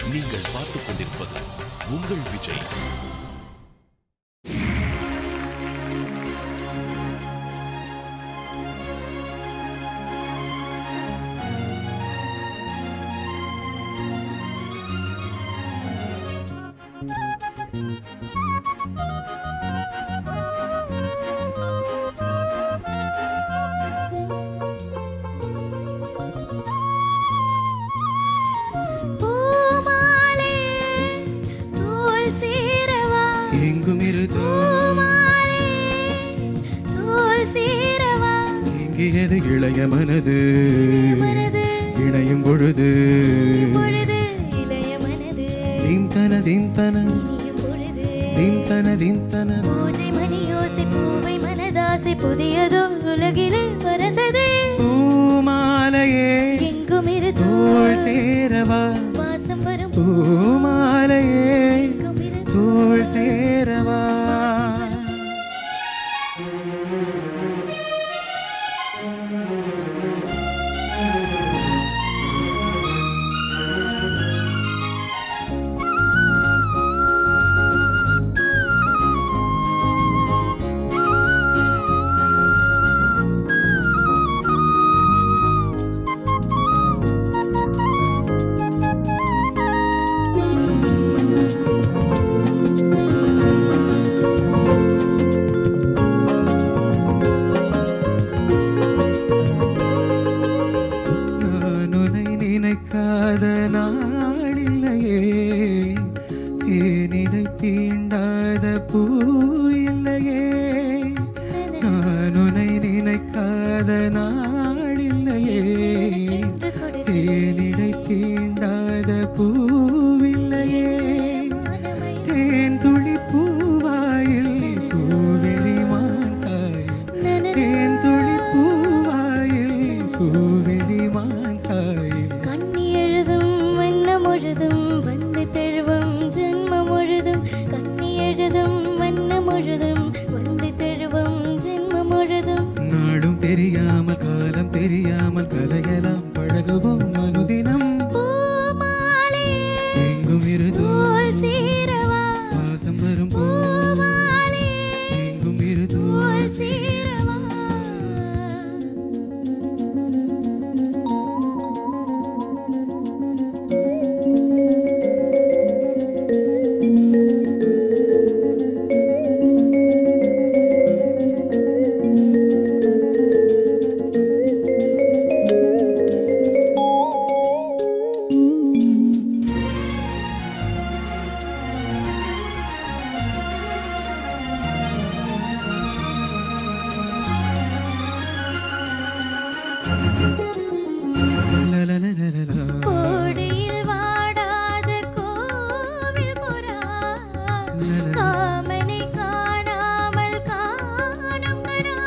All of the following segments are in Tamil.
நீங்கள் பார்த்துக் கொண்டிருப்பது உங்கள் விஜய் பூமாலே தோல் சேரவா எங்கும் இருதோ பூமாலே தோல் சேரவா எங்கியது இளைய மனது மனது இணையும் பொழுது பொழுது இளைய மனது தீம் தன தீம் தன இனியும் பொழுது தீம் தன தீம் தன பூஜை மணியோசை பூவை மனதாசை புதியதோர் உலகில் பறந்தது பூமாலையே எங்கும் இரு தோள் சேரவா வாசம் வரும் பூமாலையே எங்கும் இரு தோள் சேரவா நான் உன்னை நினைக்காத நாளில்லையே தேனிடை தீண்டாத பூ இல்லையே நான் உன்னை நினைக்காத நாளில்லையே என்று கொடுத்து தேனிடை தீண்டாத பூவில்லையே தேன் துளி பூவாயில் பூவிழி மாசாயில் தேன் துளி பூவாயில் பூவிழி மாசாயில் கண்ணி எழுதும் வண்ணம் முழுதும் வந்து தெழுவும் ஜென்மம் முழுதும் கண்ணி எழுதும் வண்ணம் முழுதும் வந்து தெழுவும் ஜென்மம் முழுதும் நாடும் தெரியாமல் காலம் தெரியாமல் கதையெல்லாம் பழகுவோம் அனுதினம் பூமாலே எங்கும் இருதோ தோல் சேரவா வாசம் வரும் போ பூமாலே எங்கும் இருதோ தோல் சேரவா லலலலலலா. கோடியில் வாடாத கோவில் புறா காமனை காணாமல் காணும் கரா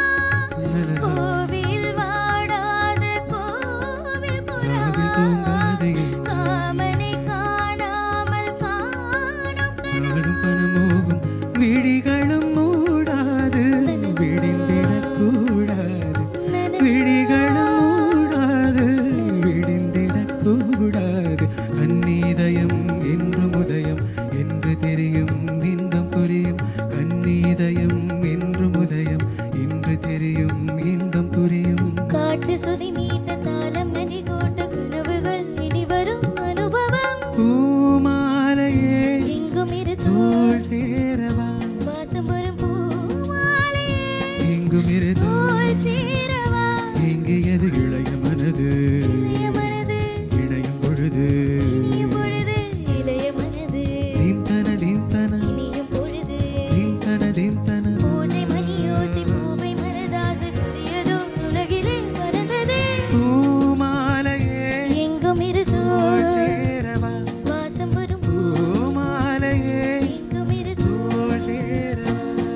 கோவில் வாடாத கோவில் புறா ராவில் தூங்காத என் காமனை காணாமல் காணும் கரா நாடும் பணமோகும் விழிகளும் மூடாது விடிந்திடக்கூடாது விழிகளும் மூடாது விடிந்திடக்கூடாது கண்ணீதயம் என்று முதயம் என்று தெரியும் இன்பம் புரியும் கண்ணீதயம் என்று முதயம் இன்று தெரியும் இன்பம் புரியும் காற்று சுதி மீட்ட தாளம் நதி கோட்ட கனவுகள் இனி வரும் அனுபவம் பூமாலையே எங்கும் இரு தோள் சேரவா வாசம் வரும் பூமாலையே எங்கும் இருதோ தோல் சேரவா எங்கேயது இளைய மனது இளைய மனது இணையும் பொழுது இனியும் பொழுது இளைய மனது தீம் தன தீம் தன இனியும் பொழுது தீம் தன தீம் தன பூஜை மணியோசை பூவை மனதாசை புதியதோ உலகிலே பறந்தது பூமாலையே எங்கும் இரு தோள் சேரவா வாசம் வரும் பூமாலையே எங்கும் இரு தோள் சேரவா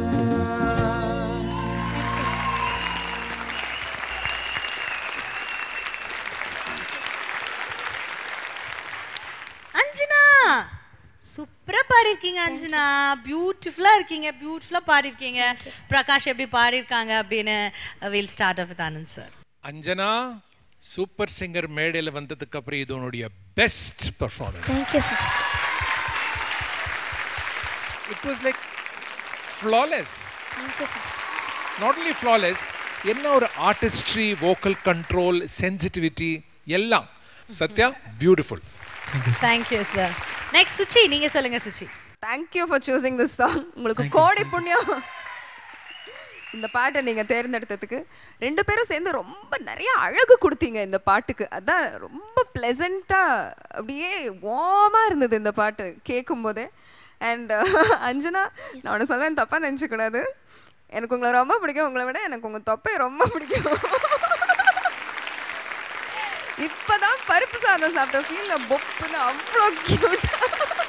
அஞ்சனா சூப்பரா பாடிருக்கீங்க அஞ்சனா பியூட்டிஃபுல்லா இருக்கீங்க பியூட்டிஃபுல்லா பாடிருக்கீங்க பிரகாஷ் எப்படி பாடிருக்காங்க அப்படின்னு will start off with Anand sir Anjana super singer மேடையில் வந்ததுக்கு அப்புறம் இது உன்னுடைய best performance. Thank you sir It was like flawless. Thank you sir Not only flawless, என்ன ஒரு ஆர்டிஸ்ட்ரி வோக்கல் கண்ட்ரோல் சென்சிட்டிவிட்டி எல்லாம் Sathya beautiful thank you sir next Suchi நீங்க சொல்லுங்க Suchi thank you for choosing this song உங்களுக்கு கோடி புண்ணியம் இந்த பாட்டை நீங்கள் தேர்ந்தெடுத்ததுக்கு ரெண்டு பேரும் சேர்ந்து ரொம்ப நிறைய அழகு கொடுத்தீங்க இந்த பாட்டுக்கு அதான் ரொம்ப ப்ளெசண்ட்டாக அப்படியே வார்மாக இருந்தது இந்த பாட்டு கேட்கும் போதே அண்ட் அஞ்சனா நான் உன்னை சொல்ல தப்பாக நினச்சிக்கூடாது எனக்கு உங்களை ரொம்ப பிடிக்கும் உங்களை விட எனக்கு உங்கள் தொப்பை ரொம்ப பிடிக்கும் இப்பதான் பருப்பு சாதம் சாப்பிட்ட ஃபீல்ல பொப்புன்னு அவ்வளோ கியூட்டாக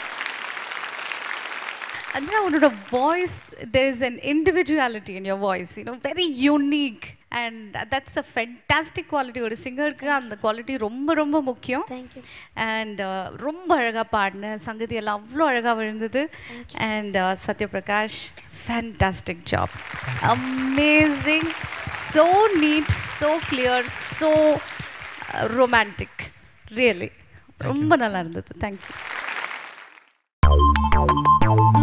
Anjana, உன்னோட voice there is an individuality in your voice, you know, very unique. And that's a fantastic quality. ஒரு சிங்கருக்கு அந்த குவாலிட்டி ரொம்ப ரொம்ப முக்கியம் தேங்க்யூ அண்ட் ரொம்ப அழகாக பாடின சங்கதி எல்லாம் அவ்வளோ அழகாக விழுந்தது and Sathyaprakash fantastic job amazing so neat so clear so romantic really ரொம்ப நல்லா இருந்தது தேங்க்யூ